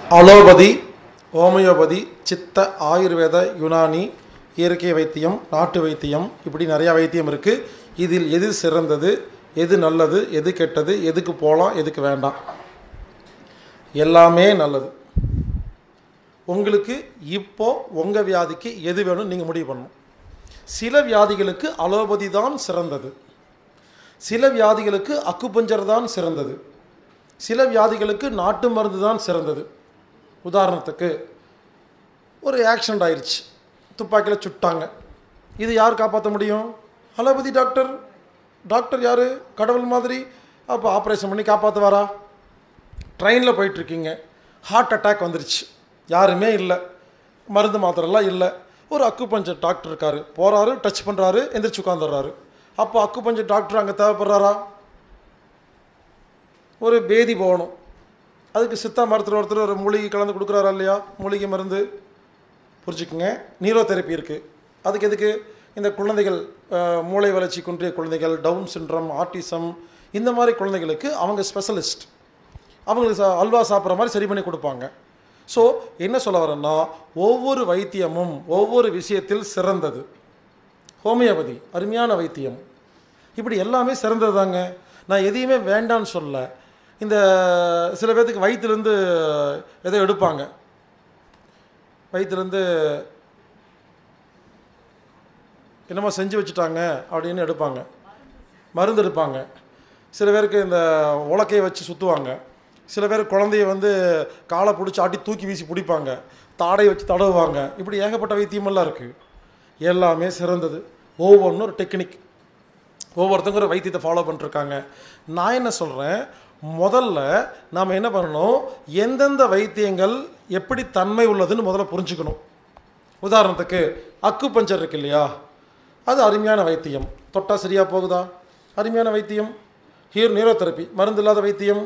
allopathy homeopathy சித்த ஆயுர்வேத யுனானி இயற்கை வைத்தியம் நாட்டு வைத்தியம் இப்படி நிறையா வைத்தியம் இருக்குது இதில் எது சிறந்தது எது நல்லது எது கெட்டது எதுக்கு போகலாம் எதுக்கு வேண்டாம் எல்லாமே நல்லது உங்களுக்கு இப்போ உங்கள் வியாதிக்கு எது வேணும் நீங்கள் முடிவு பண்ணணும் சில வியாதிகளுக்கு அலோபதி தான் சிறந்தது சில வியாதிகளுக்கு அக்குபஞ்சர் தான் சிறந்தது சில வியாதிகளுக்கு நாட்டு மருந்து தான் சிறந்தது உதாரணத்துக்கு ஒரு ஆக்சிடெண்ட் ஆயிடுச்சு துப்பாக்கியில் சுட்டாங்க இது யார் காப்பாற்ற முடியும் அலோபதி டாக்டர் டாக்டர் யார் கடவுள் மாதிரி அப்போ ஆப்ரேஷன் பண்ணி காப்பாற்றுவாரா ட்ரெயினில் போயிட்டுருக்கீங்க ஹார்ட் அட்டாக் வந்துருச்சு யாருமே இல்லை மருந்து மாத்திரைலாம் இல்லை ஒரு அக்குபஞ்சர் டாக்டர் இருக்கார் போகிறாரு டச் பண்ணுறாரு எந்திரிச்சு உட்காந்துடுறாரு அப்போ அக்குபஞ்சர் டாக்டர் அங்கே தேவைப்படுறாரா ஒரு பேதி போகணும் அதுக்கு சித்தா மருத்துவர் ஒருத்தர் ஒரு மூலிகை கலந்து கொடுக்குறாரா இல்லையா மூலிகை மருந்து புரிஞ்சுக்குங்க நீரோ தெரப்பி இருக்குது அதுக்கு எதுக்கு இந்த குழந்தைகள் அஹ், மூளை வளர்ச்சி குன்றிய குழந்தைகள் டவுன் சிண்ட்ரம் ஆட்டிசம் இந்த மாதிரி குழந்தைகளுக்கு அவங்க ஸ்பெஷலிஸ்ட் அவங்களுக்கு சா- அல்வா சாப்பிட்ற மாதிரி சரி பண்ணி கொடுப்பாங்க ஸோ என்ன சொல்ல வரேன்னா ஒவ்வொரு வைத்தியமும் ஒவ்வொரு விஷயத்தில் சிறந்தது ஹோமியோபதி அருமையான வைத்தியம் இப்படி எல்லாமே சிறந்தது தாங்க நான் எதையுமே வேண்டான்னு சொல்ல இந்த சில பேர்த்துக்கு வயிற்றுலேருந்து எதோ எடுப்பாங்க வயிற்றுலேருந்து என்னமோ செஞ்சு வச்சுட்டாங்க அப்படின்னு எடுப்பாங்க மருந்து எடுப்பாங்க சில பேருக்கு இந்த உலக்கையை வச்சு சுற்றுவாங்க சில பேர் குழந்தைய வந்து காலை பிடிச்சி ஆட்டி தூக்கி வீசி பிடிப்பாங்க தாடை வச்சு தடவுவாங்க இப்படி ஏகப்பட்ட வைத்தியமெல்லாம் இருக்குது எல்லாமே சிறந்தது ஒவ்வொன்றும் ஒரு டெக்னிக் ஒவ்வொருத்தங்க ஒரு வைத்தியத்தை ஃபாலோ பண்ணிருக்காங்க நான் என்ன சொல்கிறேன் முதல்ல நாம் என்ன பண்ணணும் எந்தெந்த வைத்தியங்கள் எப்படி தன்மை உள்ளதுன்னு முதல்ல புரிஞ்சுக்கணும் உதாரணத்துக்கு அக்கு பஞ்சர் இருக்கு இல்லையா அது அருமையான வைத்தியம் தொட்டா சரியாக போகுதா அருமையான வைத்தியம் ஹீர் நியூரோதெரப்பி மருந்து இல்லாத வைத்தியம்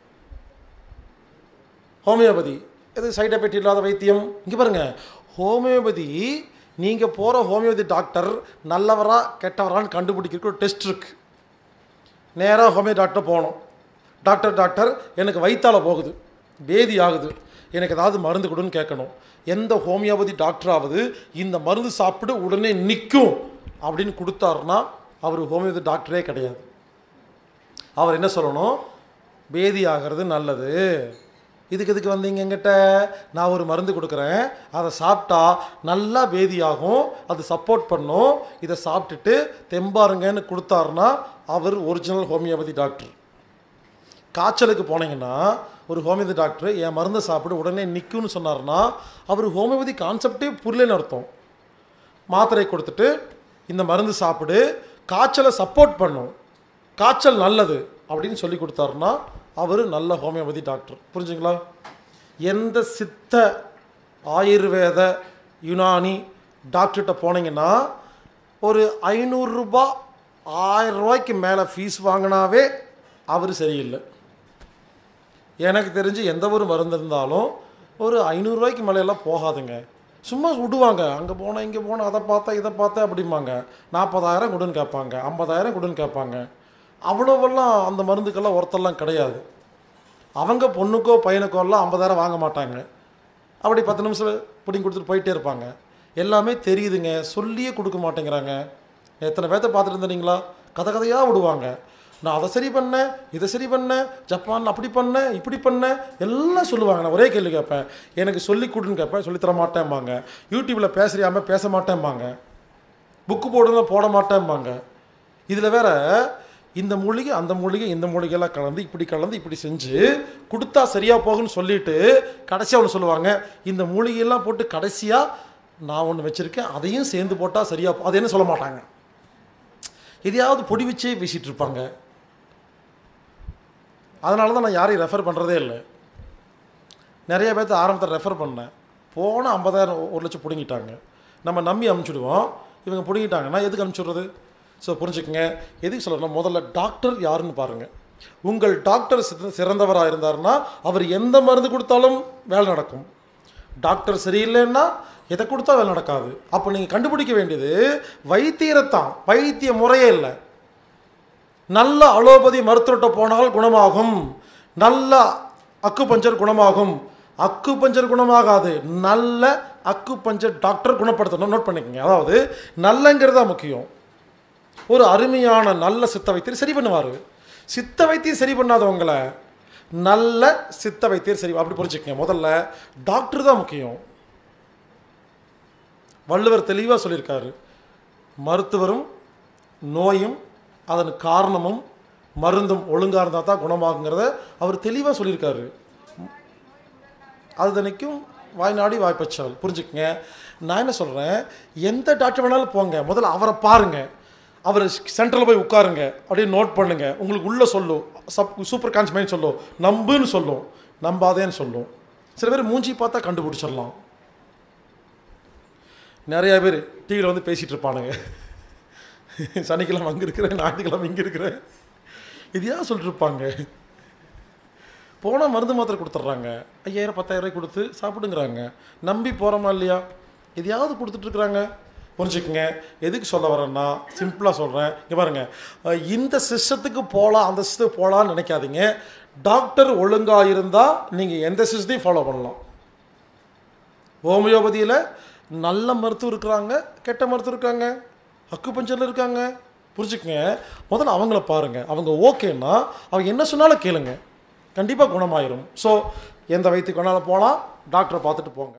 ஹோமியோபதி இது சைட் எஃபெக்ட் இல்லாத வைத்தியம் இங்கே பாருங்க ஹோமியோபதி நீங்கள் போகிற ஹோமியோபதி டாக்டர் நல்லவரா கெட்டவரான்னு கண்டுபிடிக்கிறதுக்கு ஒரு டெஸ்ட் இருக்குது நேராக ஹோமியோ டாக்டர் போகணும் டாக்டர் டாக்டர் எனக்கு வயிற்றால போகுது பேதி ஆகுது எனக்கு ஏதாவது மருந்து கொடுன்னு கேட்கணும் எந்த ஹோமியோபதி டாக்டராவது இந்த மருந்து சாப்பிட்டு உடனே நிற்கும் அப்படின்னு கொடுத்தாருன்னா அவர் ஹோமியோபதி டாக்டரே கிடையாது அவர் என்ன சொல்லணும் பேதி ஆகிறது நல்லது இதுக்கு எதுக்கு வந்தீங்க எங்கிட்ட நான் ஒரு மருந்து கொடுக்குறேன் அதை சாப்பிட்டா நல்லா பேதியாகும் அது சப்போர்ட் பண்ணும் இதை சாப்பிட்டுட்டு தெம்பாருங்கன்னு கொடுத்தாருன்னா அவர் ஒரிஜினல் ஹோமியோபதி டாக்டர் காய்ச்சலுக்கு போனீங்கன்னா ஒரு ஹோமியோபதி டாக்டர் என் மருந்தை சாப்பிட்டு உடனே நிற்கும்னு சொன்னார்னா அவர் ஹோமியோபதி கான்செப்டே புரியலன்னு அர்த்தம் மாத்திரை கொடுத்துட்டு இந்த மருந்து சாப்பிடு காய்ச்சலை சப்போர்ட் பண்ணும் காய்ச்சல் நல்லது அப்படின்னு சொல்லி கொடுத்தாருன்னா அவர் நல்ல ஹோமியோபதி டாக்டர் புரிஞ்சுங்களா எந்த சித்த ஆயுர்வேத யுனானி டாக்டர்கிட்ட போனீங்கன்னா ஒரு ஐநூறுரூபா ஆயிரம் ரூபாய்க்கு மேலே ஃபீஸ் வாங்கினாவே அவர் சரியில்லை எனக்கு தெரிஞ்சு எந்த ஒரு மருந்து இருந்தாலும் ஒரு ஐநூறுரூவாய்க்கு மேலையெல்லாம் போகாதுங்க சும்மா விடுவாங்க அங்கே போனேன் இங்கே போனேன் அதை பார்த்தா இதை பார்த்தா அப்படிம்பாங்க நாற்பதாயிரம் கொடுன்னு கேட்பாங்க ஐம்பதாயிரம் கொடுன்னு கேட்பாங்க அவ்வளோவெல்லாம் அந்த மருந்துக்கெல்லாம் ஒருத்தெல்லாம் கிடையாது அவங்க பொண்ணுக்கோ பையனுக்கோ எல்லாம் ஐம்பதாயிரம் வாங்க மாட்டாங்க அப்படி பத்து நிமிஷம் பிடிங்கி கொடுத்துட்டு போயிட்டே இருப்பாங்க எல்லாமே தெரியுதுங்க சொல்லியே கொடுக்க மாட்டேங்கிறாங்க எத்தனை பேர்த்த பார்த்துட்டு இருந்தீங்களா கதை கதையாக விடுவாங்க நான் அதை சரி பண்ணேன் இதை சரி பண்ணேன் ஜப்பான் அப்படி பண்ணேன் இப்படி பண்ணேன் எல்லாம் சொல்லுவாங்க நான் ஒரே கேள்வி கேட்பேன் எனக்கு சொல்லி கொடுன்னு கேட்பேன் சொல்லித் தர மாட்டேன்பாங்க யூடியூப்பில் பேசுறியாம பேச மாட்டேன்பாங்க புக்கு போடுனா போட மாட்டேன்பாங்க இதில் வேற இந்த மூலிகை அந்த மூலிகை இந்த மூலிகையெல்லாம் கலந்து இப்படி கலந்து இப்படி செஞ்சு கொடுத்தா சரியாக போகும்னு சொல்லிட்டு கடைசியாக ஒன்று சொல்லுவாங்க இந்த மூலிகையெல்லாம் போட்டு கடைசியாக நான் ஒன்று வச்சுருக்கேன் அதையும் சேர்ந்து போட்டால் சரியாக போ அது என்ன சொல்ல மாட்டாங்க எதையாவது பொடி வச்சே பேசிகிட்டு இருப்பாங்க அதனால தான் நான் யாரையும் ரெஃபர் பண்ணுறதே இல்லை நிறைய பேர்த்த ஆரம்பத்தில் ரெஃபர் பண்ணேன் போன ஐம்பதாயிரம் ஒரு லட்சம் பிடுங்கிட்டாங்க நம்ம நம்பி அனுப்பிச்சுடுவோம் இவங்க பிடுங்கிட்டாங்கன்னா எதுக்கு அனுப்பிச்சுடுறது ஸோ புரிஞ்சுக்கங்க எதுக்கு சொல்லணும் முதல்ல டாக்டர் யாருன்னு பாருங்கள் உங்கள் டாக்டர் சிற- சிறந்தவராக இருந்தாருன்னா அவர் எந்த மருந்து கொடுத்தாலும் வேலை நடக்கும் டாக்டர் சரியில்லைன்னா எதை கொடுத்தா வேலை நடக்காது அப்போ நீங்கள் கண்டுபிடிக்க வேண்டியது வைத்தியரைத்தான் வைத்திய முறையே இல்லை நல்ல அலோபதி மருத்துவர்கிட்ட போனால் குணமாகும் நல்ல அக்குபஞ்சர் குணமாகும் அக்கு பஞ்சர் குணமாகாது நல்ல அக்கு பஞ்சர் டாக்டர் குணப்படுத்தணும் நோட் பண்ணிக்கோங்க அதாவது நல்லங்கிறது தான் முக்கியம் ஒரு அருமையான நல்ல சித்த வைத்தியர் சரி பண்ணுவார் சித்த வைத்தியம் சரி பண்ணாதவங்களை நல்ல சித்த வைத்தியர் சரி அப்படி புரிஞ்சுக்கங்க முதல்ல டாக்டர் தான் முக்கியம் வள்ளுவர் தெளிவாக சொல்லியிருக்காரு மருத்துவரும் நோயும் அதன் காரணமும் மருந்தும் ஒழுங்காக இருந்தால் தான் குணமாகுங்கிறத அவர் தெளிவாக சொல்லியிருக்காரு அது தினைக்கும் வாய்நாடி வாய்ப்பச்சால் புரிஞ்சுக்கங்க நான் என்ன சொல்கிறேன் எந்த டாக்டர் வேணாலும் போங்க முதல்ல அவரை பாருங்கள் அவர் சென்டரில் போய் உட்காருங்க அப்படியே நோட் பண்ணுங்க உங்களுக்கு உள்ளே சொல்லும் சப் சூப்பர் கான்ஸ் மைண்ட் சொல்லும் நம்புன்னு சொல்லும் நம்பாதேன்னு சொல்லும் சில பேர் மூஞ்சி பார்த்தா கண்டுபிடிச்சிடலாம் நிறையா பேர் டிவியில் வந்து பேசிகிட்டு இருப்பானுங்க சனிக்கிழமை அங்கே இருக்கிறேன் ஞாயிற்றுக்கிழமை இங்கே இருக்கிறேன் இதையா சொல்லிட்டு இருப்பாங்க போனால் மருந்து மாத்திரை கொடுத்துட்றாங்க ஐயாயிரம் பத்தாயிரம் ரூபாய் கொடுத்து சாப்பிடுங்கிறாங்க நம்பி போகிறோமா இல்லையா எதையாவது கொடுத்துட்ருக்குறாங்க புரிஞ்சுக்குங்க எதுக்கு சொல்ல வரேன்னா சிம்பிளாக சொல்கிறேன் இங்கே பாருங்கள் அஹ் இந்த சிஸ்டத்துக்கு போகலாம் அந்த சிஸ்டத்துக்கு போகலான்னு நினைக்காதீங்க டாக்டர் ஒழுங்காக இருந்தால் நீங்கள் எந்த சிஸ்டத்தையும் ஃபாலோ பண்ணலாம் ஹோமியோபதியில் நல்ல மருத்துவர் இருக்கிறாங்க கெட்ட மருத்துவர் இருக்காங்க அக்கு பஞ்சரில் இருக்காங்க புரிஞ்சுக்கங்க முதல்ல அவங்கள பாருங்கள் அவங்க ஓகேன்னா அவங்க என்ன சொன்னாலும் கேளுங்க கண்டிப்பாக குணமாயிரும் ஸோ எந்த வயிற்றுக்கு வேணாலும் போகலாம் டாக்டரை பார்த்துட்டு போங்க